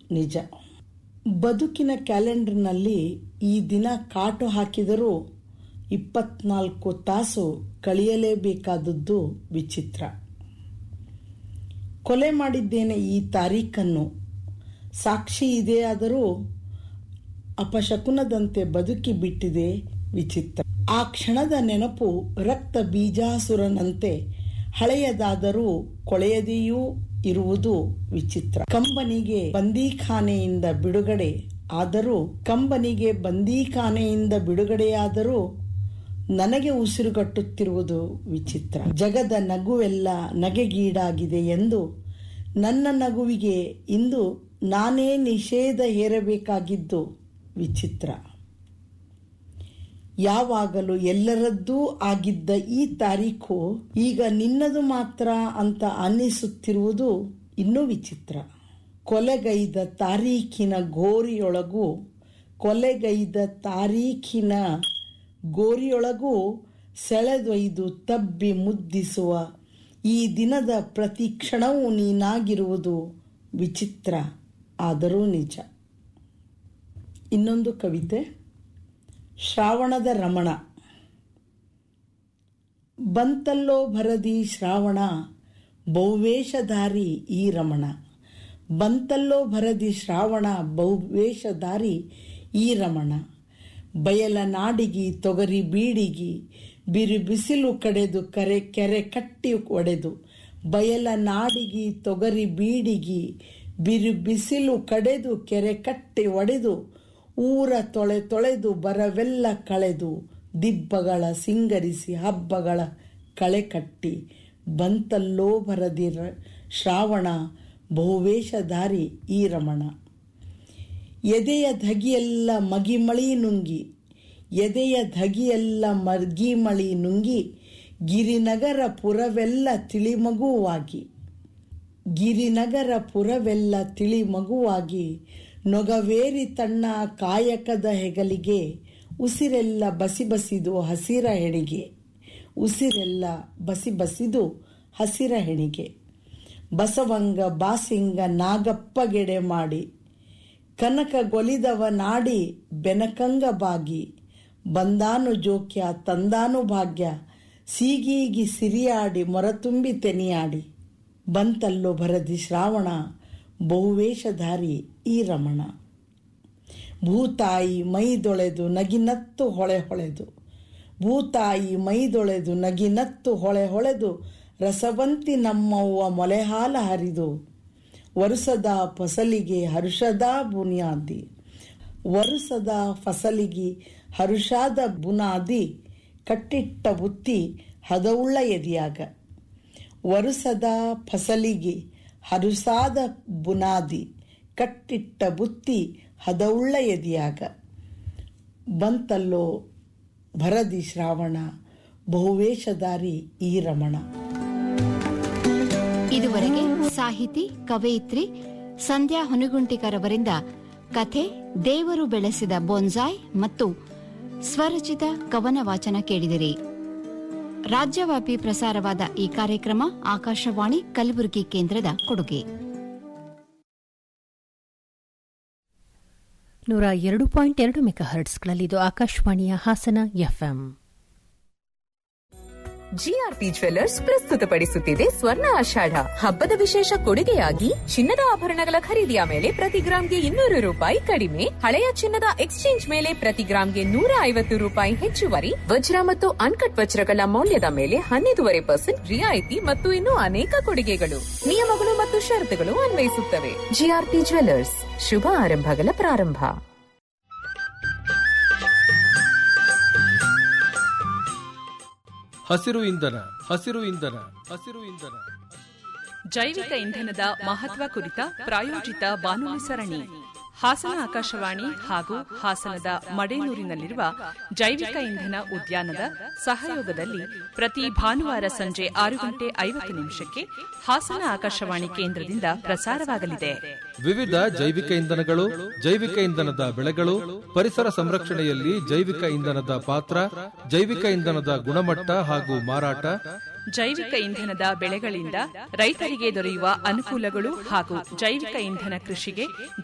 ನಿಜ ಬದುಕಿನ ಕ್ಯಾಲೆಂಡರ್ನಲ್ಲಿ ಈ ದಿನ ಕಾಟು ಹಾಕಿದರೂ ಇಪ್ಪತ್ನಾಲ್ಕು ತಾಸು ಕಳೆಯಲೇಬೇಕಾದದ್ದು ವಿಚಿತ್ರ ಕೊಲೆ ಮಾಡಿದ್ದೇನೆ ಈ ತಾರೀಖನ್ನು ಸಾಕ್ಷಿ ಇದೆಯಾದರೂ ಅಪಶಕುನದಂತೆ ಬದುಕಿ ಬಿಟ್ಟಿದೆ ವಿಚಿತ್ರ ಆ ಕ್ಷಣದ ನೆನಪು ರಕ್ತ ಬೀಜಾಸುರನಂತೆ ಹಳೆಯದಾದರೂ ಕೊಳೆಯದೆಯೂ ಇರುವುದು ವಿಚಿತ್ರ ಕಂಬನಿಗೆ ಬಂದೀಖಾನೆಯಿಂದ ಬಿಡುಗಡೆ ಆದರೂ ಕಂಬನಿಗೆ ಬಂದೀಖಾನೆಯಿಂದ ಬಿಡುಗಡೆಯಾದರೂ ನನಗೆ ಉಸಿರುಗಟ್ಟುತ್ತಿರುವುದು ವಿಚಿತ್ರ ಜಗದ ನಗುವೆಲ್ಲ ನಗೆಗೀಡಾಗಿದೆ ಎಂದು ನನ್ನ ನಗುವಿಗೆ ಇಂದು ನಾನೇ ನಿಷೇಧ ಹೇರಬೇಕಾಗಿದ್ದು ವಿಚಿತ್ರ ಯಾವಾಗಲೂ ಎಲ್ಲರದ್ದೂ ಆಗಿದ್ದ ಈ ತಾರೀಖು ಈಗ ನಿನ್ನದು ಮಾತ್ರ ಅಂತ ಅನ್ನಿಸುತ್ತಿರುವುದು ಇನ್ನೂ ವಿಚಿತ್ರ ಕೊಲೆಗೈದ ತಾರೀಖಿನ ಗೋರಿಯೊಳಗೂ ಕೊಲೆಗೈದ ತಾರೀಖಿನ ಗೋರಿಯೊಳಗೂ ಸೆಳೆದೊಯ್ದು ತಬ್ಬಿ ಮುದ್ದಿಸುವ ಈ ದಿನದ ಪ್ರತಿ ಕ್ಷಣವೂ ನೀನಾಗಿರುವುದು ವಿಚಿತ್ರ ಆದರೂ ನಿಜ ಇನ್ನೊಂದು ಕವಿತೆ ಶ್ರಾವಣದ ರಮಣ ಬಂತಲ್ಲೋ ಭರದಿ ಶ್ರಾವಣ ಬಹುವೇಷಧಾರಿ ಈ ರಮಣ ಬಂತಲ್ಲೋ ಭರದಿ ಶ್ರಾವಣ ಬಹುವೇಷಧಾರಿ ಈ ರಮಣ ಬಯಲ ನಾಡಿಗಿ ತೊಗರಿ ಬೀಡಿಗಿ ಬಿರು ಬಿಸಿಲು ಕಡೆದು ಕರೆ ಕೆರೆ ಕಟ್ಟಿ ಒಡೆದು ಬಯಲ ನಾಡಿಗಿ ತೊಗರಿ ಬೀಡಿಗಿ ಬಿರು ಬಿಸಿಲು ಕಡೆದು ಕೆರೆ ಕಟ್ಟಿ ಒಡೆದು ಊರ ತೊಳೆ ತೊಳೆದು ಬರವೆಲ್ಲ ಕಳೆದು ದಿಬ್ಬಗಳ ಸಿಂಗರಿಸಿ ಹಬ್ಬಗಳ ಕಳೆ ಕಟ್ಟಿ ಬಂತಲ್ಲೋ ಬರದಿ ಶ್ರಾವಣ ಬಹುವೇಷಧಾರಿ ಈ ರಮಣ ಎದೆಯ ಧಗಿಯೆಲ್ಲ ಮಗಿಮಳಿ ನುಂಗಿ ಎದೆಯ ಧಗಿಯೆಲ್ಲ ಮರ್ಗಿಮಳಿ ನುಂಗಿ ಗಿರಿನಗರ ಪುರವೆಲ್ಲ ತಿಳಿಮಗುವಾಗಿ ಗಿರಿನಗರ ಪುರವೆಲ್ಲ ತಿಳಿಮಗುವಾಗಿ ನೊಗವೇರಿ ತನ್ನ ಕಾಯಕದ ಹೆಗಲಿಗೆ ಉಸಿರೆಲ್ಲ ಬಸಿ ಬಸಿದು ಹಸಿರ ಹೆಣಿಗೆ ಉಸಿರೆಲ್ಲ ಬಸಿ ಬಸಿದು ಹಸಿರ ಹೆಣಿಗೆ ಬಸವಂಗ ಬಾಸಿಂಗ ನಾಗಪ್ಪಗೆಡೆ ಮಾಡಿ ಕನಕ ಗೊಲಿದವ ನಾಡಿ ಬೆನಕಂಗ ಬಾಗಿ ಬಂದಾನು ಜೋಕ್ಯ ತಂದಾನು ಭಾಗ್ಯ ಸೀಗೀಗಿ ಸಿರಿಯಾಡಿ ಮೊರತುಂಬಿ ತೆನಿಯಾಡಿ ಬಂತಲ್ಲೋ ಭರದಿ ಶ್ರಾವಣ ಬಹುವೇಷಧಾರಿ ಈ ರಮಣ ಭೂತಾಯಿ ಮೈದೊಳೆದು ನಗಿನತ್ತು ಹೊಳೆ ಹೊಳೆದು ಭೂತಾಯಿ ಮೈದೊಳೆದು ನಗಿನತ್ತು ಹೊಳೆ ಹೊಳೆದು ರಸವಂತಿ ನಮ್ಮವ್ವ ಮೊಲೆಹಾಲ ಹರಿದು ವರುಸದ ಫಸಲಿಗೆ ಹರುಷದ ಬುನಿಯಾದಿ ವರುಸದ ಫಸಲಿಗೆ ಹರುಷಾದ ಬುನಾದಿ ಕಟ್ಟಿಟ್ಟ ಬುತ್ತಿ ಹದವುಳ್ಳ ಎದಿಯಾಗ ವರುಸದ ಫಸಲಿಗೆ ಹರುಸಾದ ಬುನಾದಿ ಕಟ್ಟಿಟ್ಟ ಬುತ್ತಿ ಹದವುಳ್ಳ ಎದಿಯಾಗ ಬಂತಲ್ಲೋ ಭರದಿ ಶ್ರಾವಣ ಬಹುವೇಷಧಾರಿ ಈ ರಮಣ ಇದುವರೆಗೆ ಸಾಹಿತಿ ಕವಯಿತ್ರಿ ಸಂಧ್ಯಾ ಹೊನಗುಂಟಿಕರವರಿಂದ ಕಥೆ ದೇವರು ಬೆಳೆಸಿದ ಬೊನ್ಸಾಯ್ ಮತ್ತು ಸ್ವರಚಿತ ಕವನ ವಾಚನ ಕೇಳಿದಿರಿ ರಾಜ್ಯವ್ಯಾಪಿ ಪ್ರಸಾರವಾದ ಈ ಕಾರ್ಯಕ್ರಮ ಆಕಾಶವಾಣಿ ಕಲಬುರಗಿ ಕೇಂದ್ರದ ಕೊಡುಗೆ ನೂರ ಎರಡು ಪಾಯಿಂಟ್ ಎರಡು ಮೆಗಾ ಹರ್ಟ್ಸ್ಗಳಲ್ಲಿದು ಆಕಾಶವಾಣಿಯ ಹಾಸನ ಎಫ್ಎಂ ಜಿಆರ್ಪಿ ಜ್ವೆಲ್ಲರ್ಸ್ ಪ್ರಸ್ತುತಪಡಿಸುತ್ತಿದೆ ಸ್ವರ್ಣ ಆಷಾಢ ಹಬ್ಬದ ವಿಶೇಷ ಕೊಡುಗೆಯಾಗಿ ಚಿನ್ನದ ಆಭರಣಗಳ ಖರೀದಿಯ ಮೇಲೆ ಪ್ರತಿ ಗ್ರಾಂಗೆ ಇನ್ನೂರು ರೂಪಾಯಿ ಕಡಿಮೆ ಹಳೆಯ ಚಿನ್ನದ ಎಕ್ಸ್ಚೇಂಜ್ ಮೇಲೆ ಪ್ರತಿ ಗ್ರಾಂಗೆ ನೂರ ಐವತ್ತು ರೂಪಾಯಿ ಹೆಚ್ಚುವರಿ ವಜ್ರ ಮತ್ತು ಅನ್ಕಟ್ ವಜ್ರಗಳ ಮೌಲ್ಯದ ಮೇಲೆ ಹನ್ನೆರಡೂವರೆ ಪರ್ಸೆಂಟ್ ರಿಯಾಯಿತಿ ಮತ್ತು ಇನ್ನೂ ಅನೇಕ ಕೊಡುಗೆಗಳು ನಿಯಮಗಳು ಮತ್ತು ಷರತ್ತುಗಳು ಅನ್ವಯಿಸುತ್ತವೆ ಜಿಆರ್ಪಿ ಜ್ವೆಲ್ಲರ್ಸ್ ಶುಭ ಆರಂಭಗಳ ಪ್ರಾರಂಭ ಹಸಿರು ಇಂಧನ ಹಸಿರು ಇಂಧನ ಹಸಿರು ಇಂಧನ ಜೈವಿಕ ಇಂಧನದ ಮಹತ್ವ ಕುರಿತ ಪ್ರಾಯೋಜಿತ ಬಾನುಲಿ ಸರಣಿ ಹಾಸನ ಆಕಾಶವಾಣಿ ಹಾಗೂ ಹಾಸನದ ಮಡೇನೂರಿನಲ್ಲಿರುವ ಜೈವಿಕ ಇಂಧನ ಉದ್ಯಾನದ ಸಹಯೋಗದಲ್ಲಿ ಪ್ರತಿ ಭಾನುವಾರ ಸಂಜೆ ಆರು ಗಂಟೆ ಐವತ್ತು ನಿಮಿಷಕ್ಕೆ ಹಾಸನ ಆಕಾಶವಾಣಿ ಕೇಂದ್ರದಿಂದ ಪ್ರಸಾರವಾಗಲಿದೆ ವಿವಿಧ ಜೈವಿಕ ಇಂಧನಗಳು ಜೈವಿಕ ಇಂಧನದ ಬೆಳೆಗಳು ಪರಿಸರ ಸಂರಕ್ಷಣೆಯಲ್ಲಿ ಜೈವಿಕ ಇಂಧನದ ಪಾತ್ರ ಜೈವಿಕ ಇಂಧನದ ಗುಣಮಟ್ಟ ಹಾಗೂ ಮಾರಾಟ ಜೈವಿಕ ಇಂಧನದ ಬೆಳೆಗಳಿಂದ ರೈತರಿಗೆ ದೊರೆಯುವ ಅನುಕೂಲಗಳು ಹಾಗೂ ಜೈವಿಕ ಇಂಧನ ಕೃಷಿಗೆ